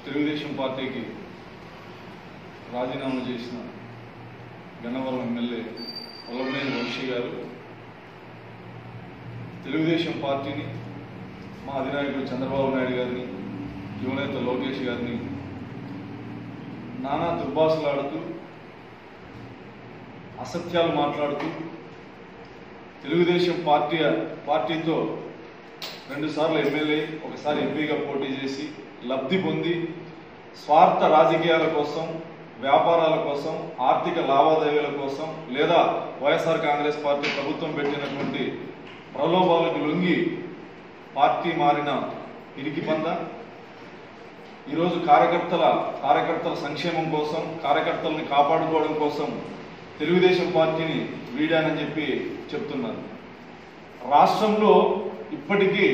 తెలుగుదేశం పార్టీకి రాజీనామా చేసిన గన్నవరం ఎమ్మెల్యే వల్లభనేని వంశీ గారు తెలుగుదేశం పార్టీని మా అధినాయకుడు చంద్రబాబు నాయుడు గారిని యువనేత లోకేష్ గారిని నానా దుర్భాషలాడుతూ అసత్యాలు మాట్లాడుతూ తెలుగుదేశం పార్టీ పార్టీతో రెండుసార్లు ఎమ్మెల్యే ఒకసారి ఎంపీగా పోటీ చేసి లబ్ధి పొంది స్వార్థ రాజకీయాల కోసం వ్యాపారాల కోసం ఆర్థిక లావాదేవీల కోసం లేదా వైఎస్ఆర్ కాంగ్రెస్ పార్టీ ప్రభుత్వం పెట్టినటువంటి ప్రలోభాలకు లొంగి పార్టీ మారిన ఇరికి పంద ఈరోజు కార్యకర్తల కార్యకర్తల సంక్షేమం కోసం కార్యకర్తల్ని కాపాడుకోవడం కోసం తెలుగుదేశం పార్టీని వీడానని చెప్పి చెప్తున్నారు రాష్ట్రంలో ఇప్పటికీ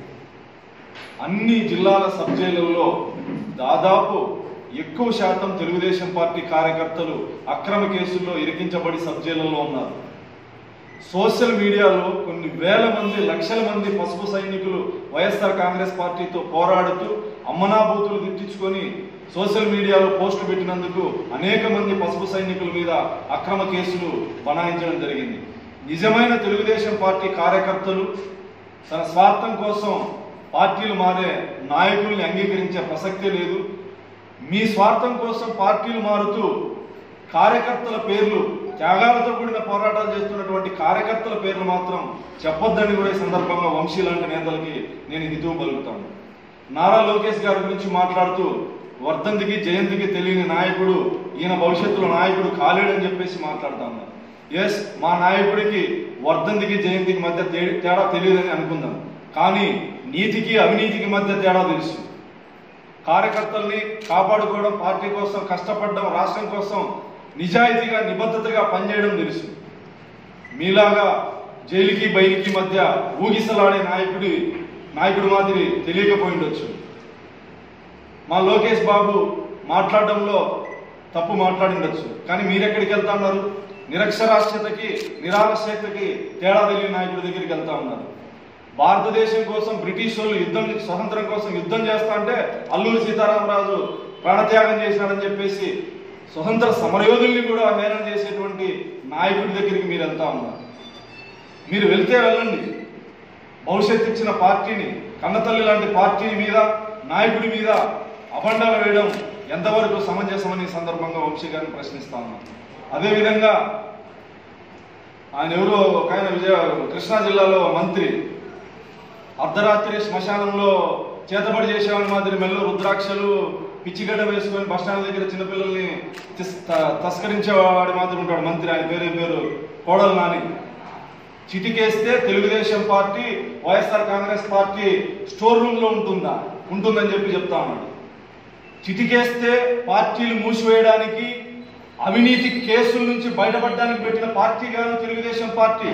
అన్ని జిల్లాల సబ్ జైలుల్లో దాదాపు ఎక్కువ శాతం తెలుగుదేశం పార్టీ కార్యకర్తలు అక్రమ కేసుల్లో ఇరికించబడి సబ్ జైలుల్లో ఉన్నారు సోషల్ మీడియాలో కొన్ని వేల మంది లక్షల మంది పసుపు సైనికులు వైఎస్ఆర్ కాంగ్రెస్ పార్టీతో పోరాడుతూ అమ్మనాభూతులు తిట్టించుకొని సోషల్ మీడియాలో పోస్టు పెట్టినందుకు అనేక మంది పసుపు సైనికుల మీద అక్రమ కేసులు బనాయించడం జరిగింది నిజమైన తెలుగుదేశం పార్టీ కార్యకర్తలు తన స్వార్థం కోసం పార్టీలు మారే నాయకుల్ని అంగీకరించే ప్రసక్తే లేదు మీ స్వార్థం కోసం పార్టీలు మారుతూ కార్యకర్తల పేర్లు త్యాగాలతో కూడిన పోరాటాలు చేస్తున్నటువంటి కార్యకర్తల పేర్లు మాత్రం చెప్పొద్దని కూడా ఈ సందర్భంగా వంశీ లాంటి నేతలకి నేను హితువు పలుకుతాను నారా లోకేష్ గారి గురించి మాట్లాడుతూ వర్ధంతికి జయంతికి తెలియని నాయకుడు ఈయన భవిష్యత్తులో నాయకుడు కాలేడని చెప్పేసి మాట్లాడుతాను ఎస్ మా నాయకుడికి వర్ధంతికి జయంతికి మధ్య తే- తేడా తెలియదని అనుకుందాం కానీ నీతికి అవినీతికి మధ్య తేడా తెలుసు కార్యకర్తల్ని కాపాడుకోవడం పార్టీ కోసం కష్టపడడం రాష్ట్రం కోసం నిజాయితీగా నిబద్ధతగా పనిచేయడం తెలుసు మీలాగా జైలుకి బయలుకి మధ్య ఊగిసలాడే నాయకుడి నాయకుడు మాదిరి తెలియకపోయి ఉండొచ్చు మా లోకేష్ బాబు మాట్లాడడంలో తప్పు మాట్లాడిండొచ్చు కానీ మీరెక్కడికి వెళ్తా ఉన్నారు నిరక్షరాస్యతకి నిరాలస్యతకి తేడా తెలియని నాయకుడి దగ్గరికి వెళ్తా ఉన్నారు భారతదేశం కోసం బ్రిటిష్ వాళ్ళు యుద్ధం స్వతంత్రం కోసం యుద్ధం చేస్తా అంటే అల్లూరి సీతారామరాజు ప్రాణత్యాగం చేశాడని చెప్పేసి స్వతంత్ర సమరయోధుల్ని కూడా హేళన చేసేటువంటి నాయకుడి దగ్గరికి మీరు వెళ్తా ఉన్నారు మీరు వెళ్తే వెళ్ళండి భవిష్యత్తు ఇచ్చిన పార్టీని కన్నతల్లి లాంటి పార్టీ మీద నాయకుడి మీద అబండాలు వేయడం ఎంతవరకు సమంజసమని ఈ సందర్భంగా వంశీ గారిని ప్రశ్నిస్తా ఉన్నాను అదేవిధంగా ఆయన ఎవరో ఒక ఆయన విజయ కృష్ణా జిల్లాలో మంత్రి అర్ధరాత్రి శ్మశానంలో చేతబడి చేసేవాడి మాదిరి మెల్లో రుద్రాక్షలు పిచ్చిగడ్డ వేసుకొని బస్టాండ్ దగ్గర చిన్నపిల్లల్ని తిస్- త- తస్కరించేవాడి మాదిరి ఉంటాడు మంత్రి ఆయన పేరు ఏం పేరు కోడలు నాని చిటికేస్తే Telugu Desam party YSR Congress party store room లో ఉంటుందా ఉంటుందని చెప్పి చెప్తా ఉన్నాడు చిటికేస్తే పార్టీలు మూసివేయడానికి అవినీతి కేసుల నుంచి బయటపడడానికి పెట్టిన పార్టీ కాదు తెలుగుదేశం పార్టీ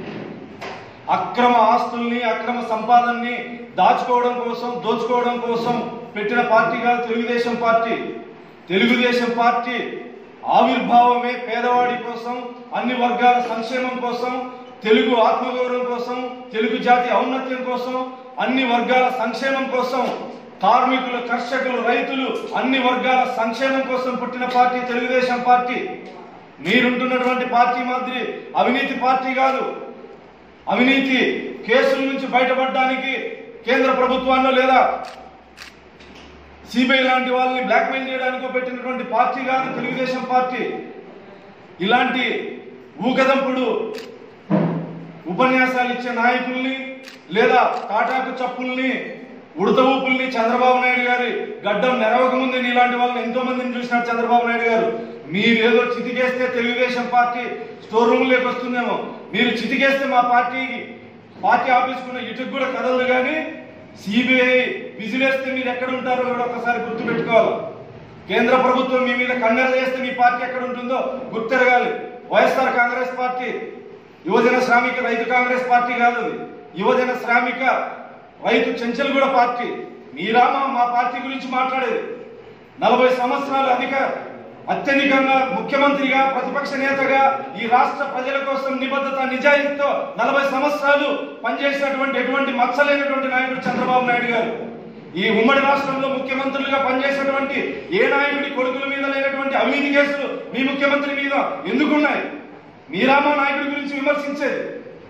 అక్రమ ఆస్తుల్ని అక్రమ సంపాదనని దాచుకోవడం కోసం దోచుకోవడం కోసం పెట్టిన పార్టీ కాదు తెలుగుదేశం పార్టీ తెలుగుదేశం పార్టీ ఆవిర్భావమే పేదవాడి కోసం అన్ని వర్గాల సంక్షేమం కోసం తెలుగు ఆత్మగౌరవం కోసం తెలుగు జాతి ఔన్నత్యం కోసం అన్ని వర్గాల సంక్షేమం కోసం కార్మికులు కర్షకులు రైతులు అన్ని వర్గాల సంక్షేమం కోసం పుట్టిన పార్టీ తెలుగుదేశం పార్టీ మీరుంటున్నటువంటి పార్టీ మాదిరి అవినీతి పార్టీ కాదు అవినీతి కేసుల నుంచి బయటపడడానికి కేంద్ర ప్రభుత్వాన్ని లేదా సిబిఐ లాంటి వాళ్ళని బ్లాక్మెయిల్ చేయడానికి పెట్టినటువంటి పార్టీ కాదు తెలుగుదేశం పార్టీ ఇలాంటి ఊకదంపుడు ఉపన్యాసాలు ఇచ్చే నాయకుల్ని లేదా తాటాకు చప్పుల్ని ఉడత ఊపుల్ని చంద్రబాబు నాయుడు గారి గడ్డం నెరవక ముందే ఇలాంటి వాళ్ళని ఎంతో మందిని చూసినారు చంద్రబాబు నాయుడు గారు మీరేదో చితికేస్తే తెలుగుదేశం పార్టీ స్టోర్ రూమ్ లేకి వస్తుందేమో మీరు చితికేస్తే మా పార్టీకి పార్టీ ఆఫీస్కున్న ఇటుకు కూడా కదలదు కానీ సిబిఐ విజిలేస్తే మీరు ఎక్కడ ఉంటారో కూడా ఒకసారి గుర్తు పెట్టుకోవాలి కేంద్ర ప్రభుత్వం మీ మీద కన్నెర చేస్తే మీ పార్టీ ఎక్కడ ఉంటుందో గుర్తెరగాలి వైఎస్ఆర్ కాంగ్రెస్ పార్టీ యువజన శ్రామిక రైతు కాంగ్రెస్ పార్టీ కాదు అది యువజన శ్రామిక రైతు చెంచల్గూడ పార్టీ మీరా మా మా పార్టీ గురించి మాట్లాడేది నలభై సంవత్సరాలు అధిక అత్యధికంగా ముఖ్యమంత్రిగా ప్రతిపక్ష నేతగా ఈ రాష్ట్ర ప్రజల కోసం నిబద్ధత నిజాయితీతో నలభై సంవత్సరాలు పనిచేసినటువంటి ఎటువంటి మచ్చలేనటువంటి నాయకుడు చంద్రబాబు నాయుడు గారు ఈ ఉమ్మడి రాష్ట్రంలో ముఖ్యమంత్రులుగా పనిచేసినటువంటి ఏ నాయకుడి కొడుకుల మీద లేనటువంటి అవినీతి కేసులు మీ ముఖ్యమంత్రి మీద ఎందుకున్నాయి మీరా మా నాయకుడి గురించి విమర్శించేది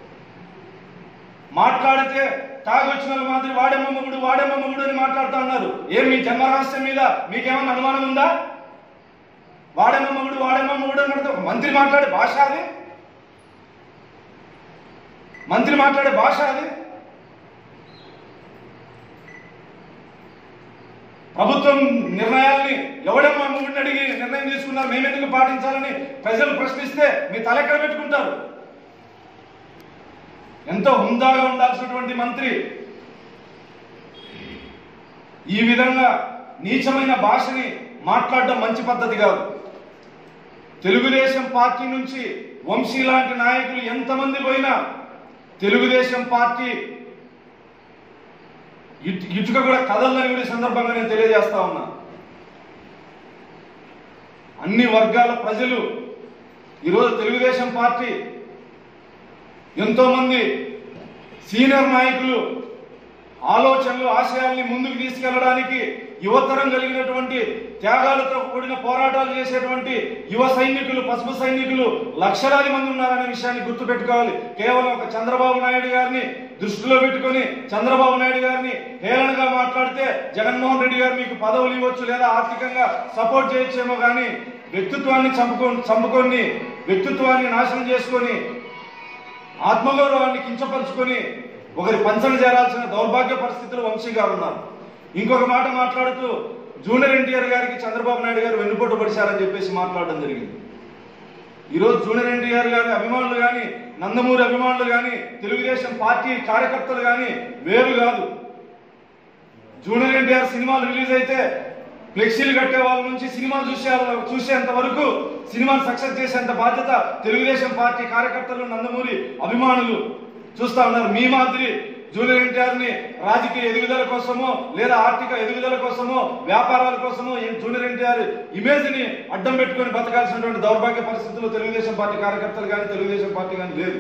మాట్లాడితే తాగొచ్చిన వాళ్ళ మాదిరి వాడేమ్మ మొగుడు వాడేమ్మ మొగుడు అని మాట్లాడుతూ ఉన్నారు ఏం మీ జన్మరహస్యం మీద మీకేమన్నా అనుమానం ఉందా వాడేమ్మ మొగుడు వాడేమ్మ మొగుడు అని మాట్లాడితే ఒక మంత్రి మాట్లాడే భాష అది మంత్రి మాట్లాడే భాష అది ప్రభుత్వం నిర్ణయాల్ని ఎవడేమో మొగుడిని అడిగి నిర్ణయం తీసుకున్నారు మేమెందుకు పాటించాలని ప్రజలు ప్రశ్నిస్తే మీ తలెక్కడ పెట్టుకుంటారు ఎంతో హుందాగా ఉండాల్సినటువంటి మంత్రి ఈ విధంగా నీచమైన భాషని మాట్లాడడం మంచి పద్ధతి కాదు తెలుగుదేశం పార్టీ నుంచి వంశీ లాంటి నాయకులు ఎంతమంది పోయినా తెలుగుదేశం పార్టీ ఇటు- ఇటుక కూడా కదలని కూడా ఈ సందర్భంగా నేను తెలియజేస్తా ఉన్నా అన్ని వర్గాల ప్రజలు ఈరోజు తెలుగుదేశం పార్టీ ఎంతో మంది సీనియర్ నాయకులు ఆలోచనలు ఆశయాల్ని ముందుకు తీసుకెళ్లడానికి యువతరం కలిగినటువంటి త్యాగాలతో కూడిన పోరాటాలు చేసేటువంటి యువ సైనికులు పసుపు సైనికులు లక్షలాది మంది ఉన్నారనే విషయాన్ని గుర్తుపెట్టుకోవాలి కేవలం ఒక చంద్రబాబు నాయుడు గారిని దృష్టిలో పెట్టుకొని చంద్రబాబు నాయుడు గారిని హేళనగా మాట్లాడితే జగన్మోహన్ రెడ్డి గారు మీకు పదవులు ఇవ్వచ్చు లేదా ఆర్థికంగా సపోర్ట్ చేయొచ్చేమో కానీ వ్యక్తిత్వాన్ని చంపుకో చంపుకొని వ్యక్తిత్వాన్ని నాశనం చేసుకొని ఆత్మగౌరవాన్ని కించపరుచుకొని ఒకరి పంచన చేరాల్సిన దౌర్భాగ్య పరిస్థితులు వంశీ గారు ఉన్నారు ఇంకొక మాట మాట్లాడుతూ జూనియర్ ఎన్టీఆర్ గారికి చంద్రబాబు నాయుడు గారు వెన్నుపోటు పడిశారని చెప్పేసి మాట్లాడడం జరిగింది ఈరోజు జూనియర్ ఎన్టీఆర్ గారి అభిమానులు కానీ నందమూరి అభిమానులు కానీ తెలుగుదేశం పార్టీ కార్యకర్తలు కానీ వేరు కాదు జూనియర్ ఎన్టీఆర్ సినిమాలు రిలీజ్ అయితే ఫ్లెక్సీలు కట్టే వాళ్ళ నుంచి సినిమాలు చూసే చూసేంత వరకు సినిమాను సక్సెస్ చేసేంత బాధ్యత తెలుగుదేశం పార్టీ కార్యకర్తలు నందమూరి అభిమానులు చూస్తా ఉన్నారు మీ మాదిరి జూనియర్ ఎన్టీఆర్ ని రాజకీయ ఎదుగుదల కోసమో లేదా ఆర్థిక ఎదుగుదల కోసమో వ్యాపారాల కోసమో ఈ జూనియర్ ఎన్టీఆర్ ఇమేజ్ ని అడ్డం పెట్టుకొని బతకాల్సినటువంటి దౌర్భాగ్య పరిస్థితుల్లో తెలుగుదేశం పార్టీ కార్యకర్తలు కానీ తెలుగుదేశం పార్టీ కానీ లేదు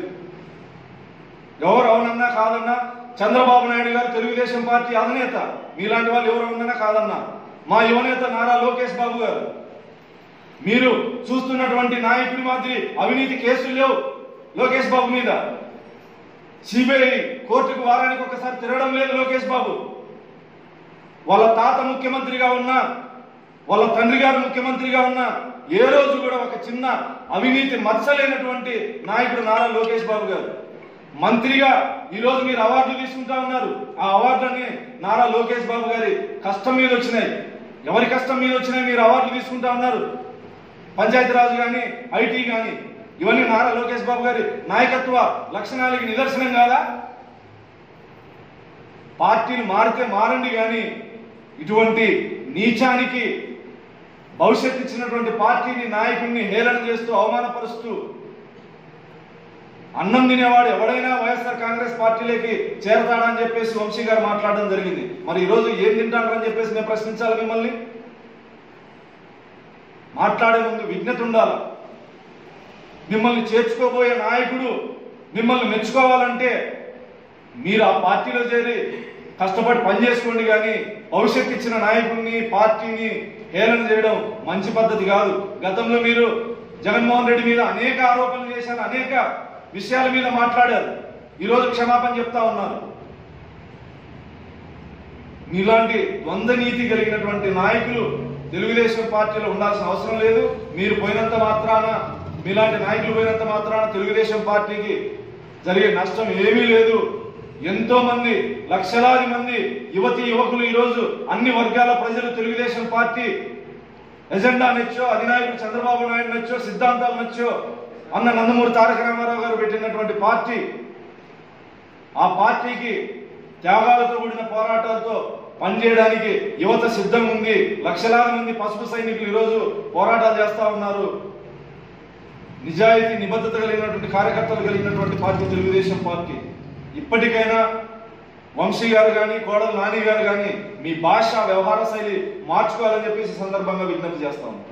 ఎవరు అవునన్నా కాదన్నా చంద్రబాబు నాయుడు గారు తెలుగుదేశం పార్టీ అధినేత మీలాంటి వాళ్ళు ఎవరు అవునన్నా కాదన్నా మా యువనేత నారా లోకేష్ బాబు గారు మీరు చూస్తున్నటువంటి నాయకుడి మాదిరి అవినీతి కేసులు లేవు లోకేష్ బాబు మీద సిబిఐ కోర్టుకు వారానికి ఒకసారి తిరగడం లేదు లోకేష్ బాబు వాళ్ళ తాత ముఖ్యమంత్రిగా ఉన్నా వాళ్ళ తండ్రి గారు ముఖ్యమంత్రిగా ఉన్నా ఏ రోజు కూడా ఒక చిన్న అవినీతి మచ్చలేనటువంటి నాయకుడు నారా లోకేష్ బాబు గారు మంత్రిగా ఈ రోజు మీరు అవార్డులు తీసుకుంటా ఉన్నారు ఆ అవార్డులన్నీ నారా లోకేష్ బాబు గారి కష్టం మీద వచ్చినాయి ఎవరి కష్టం మీద వచ్చినాయి మీరు అవార్డులు తీసుకుంటా ఉన్నారు పంచాయతీరాజ్ కానీ ఐటీ కానీ ఇవన్నీ నారా లోకేష్ బాబు గారి నాయకత్వ లక్షణాలకి నిదర్శనం కాదా పార్టీలు మారితే మారండి కానీ ఇటువంటి నీచానికి భవిష్యత్తు ఇచ్చినటువంటి పార్టీని నాయకుడిని హేళన చేస్తూ అవమానపరుస్తూ అన్నం తినేవాడు ఎవడైనా వైఎస్ఆర్ కాంగ్రెస్ పార్టీలోకి చేరతాడని చెప్పేసి వంశీ గారు మాట్లాడడం జరిగింది మరి ఈరోజు ఏం తింటాడని చెప్పేసి నేను ప్రశ్నించాలి మిమ్మల్ని మాట్లాడే ముందు విజ్ఞత ఉండాలి మిమ్మల్ని చేర్చుకోబోయే నాయకుడు మిమ్మల్ని మెచ్చుకోవాలంటే మీరు ఆ పార్టీలో చేరి కష్టపడి పనిచేసుకోండి కానీ భవిష్యత్తు ఇచ్చిన నాయకుడిని పార్టీని హేళన చేయడం మంచి పద్ధతి కాదు గతంలో మీరు జగన్మోహన్ రెడ్డి మీద అనేక ఆరోపణలు చేశారు అనేక విషయాల మీద మాట్లాడారు ఈరోజు క్షమాపణ చెప్తా ఉన్నారు మీలాంటి ద్వంద్వ నీతి కలిగినటువంటి నాయకులు తెలుగుదేశం పార్టీలో ఉండాల్సిన అవసరం లేదు మీరు పోయినంత మాత్రాన మీలాంటి నాయకులు పోయినంత మాత్రాన తెలుగుదేశం పార్టీకి జరిగే నష్టం ఏమీ లేదు ఎంతో మంది లక్షలాది మంది యువతి యువకులు ఈరోజు అన్ని వర్గాల ప్రజలు తెలుగుదేశం పార్టీ ఎజెండా నచ్చో అధినాయకుడు చంద్రబాబు నాయుడు నచ్చో సిద్ధాంతాలు నచ్చో అన్న నందమూరి తారక రామారావు గారు పెట్టినటువంటి పార్టీ ఆ పార్టీకి త్యాగాలతో కూడిన పోరాటాలతో పనిచేయడానికి యువత సిద్ధం ఉంది లక్షలాది మంది పసుపు సైనికులు ఈరోజు పోరాటాలు చేస్తా ఉన్నారు నిజాయితీ నిబద్ధత కలిగినటువంటి కార్యకర్తలు కలిగినటువంటి పార్టీ తెలుగుదేశం పార్టీ ఇప్పటికైనా వంశీ గారు కానీ కోడలు నాని గారు కానీ మీ భాష వ్యవహార శైలి మార్చుకోవాలని చెప్పేసి ఈ సందర్భంగా విజ్ఞప్తి చేస్తాము